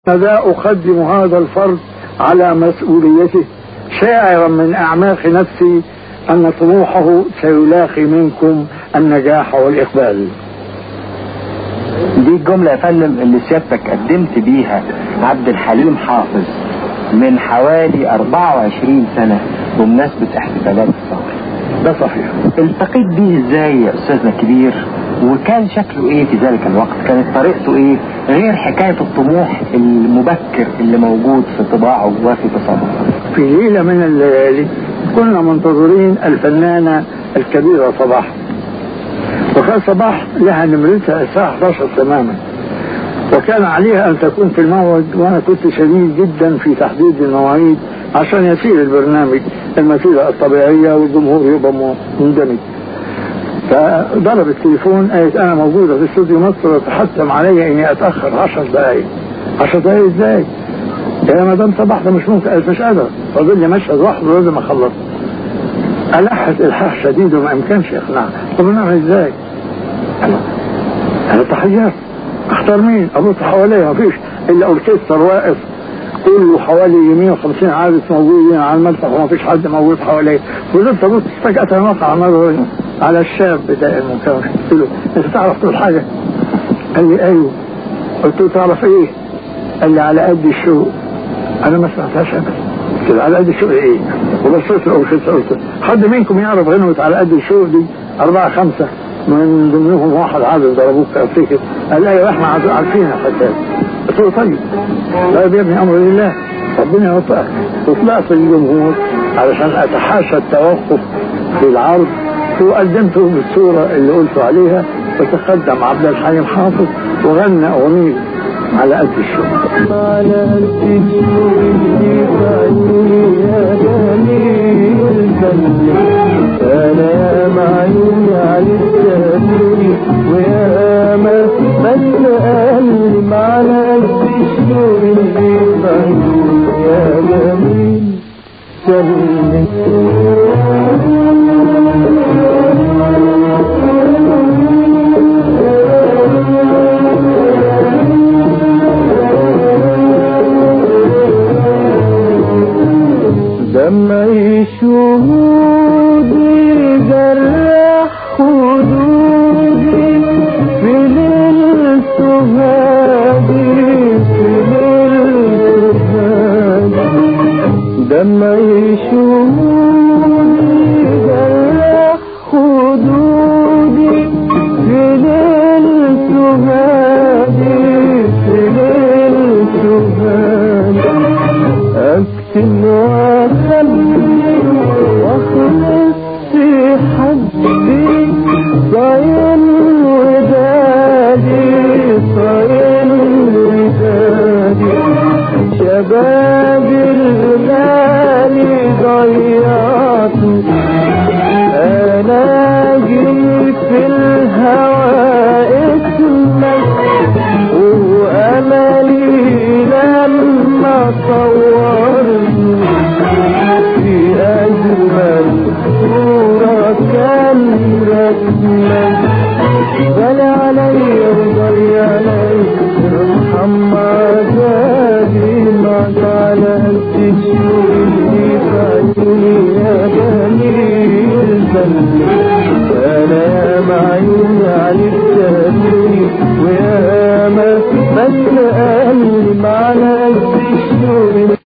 ماذا أقدم هذا الفرد على مسؤوليته شاعرا من أعماق نفسي أن طموحه سيلاقي منكم النجاح والإقبال دي الجملة يا فندم اللي سيادتك قدمت بيها عبد الحليم حافظ من حوالي 24 سنة بمناسبة احتفالات الثورة ده صحيح التقيت بيه ازاي يا استاذنا الكبير وكان شكله ايه في ذلك الوقت كانت طريقته ايه غير حكاية الطموح المبكر اللي موجود في طباعه وفي تصرفه في ليلة من الليالي كنا منتظرين الفنانة الكبيرة صباح وكان صباح لها نمرتها الساعة 11 تماما وكان عليها أن تكون في الموعد وأنا كنت شديد جدا في تحديد المواعيد عشان يسير البرنامج المسيرة الطبيعية والجمهور يبقى مندمج فضرب التليفون قالت أنا موجودة في استوديو مصر وتحتم علي إني أتأخر 10 دقايق 10 دقايق إزاي؟ يا مدام صباح ده مش ممكن قالت مش قادر فاضل لي مشهد واحد ولازم أخلص ألحت إلحاح شديد وما يمكنش إقناعها طب نعمل إزاي؟ أنا أنا تحيات اختار مين ابص حواليا مفيش الا اوركستر واقف كله حوالي 150 عازف موجودين على المسرح ومفيش حد موجود حواليا فضلت ابص فجاه وقع نظري على الشاب بتاع المكون قلت له انت تعرف تقول حاجه قال لي ايوه قلت له تعرف ايه قال لي على قد الشوق انا ما سمعتهاش ابدا قلت له على قد الشوق ايه وبصيت له قلت حد منكم يعرف غنوه على قد الشوق دي أربعة خمسة من ضمنهم واحد عادل ضربوه في افتكر قال لا يا احنا عارفينها حتى قلت له طيب طيب يا ابني امر لله ربنا يوفقك وطلعت الجمهور علشان اتحاشى التوقف في العرض وقدمته بالصوره اللي قلت عليها وتقدم عبد الحليم حافظ وغنى اغنيه على قد الشوق على قد الشوق اللي بعيوني يا جميل انا يا معيوني على التابوني ويا ما بسأل على قد الشوق اللي بعيوني يا جميل دمعي شهودي جرح خدودي في ليل سهادي في ليل سهادي دمعي شهودي جرح خدودي في ليل سهادي في ليل سهادي اكتم واخلي واخلص في حبي صاين ودادي صاين ودادي شبابي الغالي ضيعته انا جيت في الهوى اسمك واملي لما صورني في اجمل صورة كان رسمك بل علي وضل علي ارحم ما جابي معك على قد الشوق اللي في عيوني يا جميل انا يا معيوني عليك تهدوني ويا ما بس قلبي على قد الشوق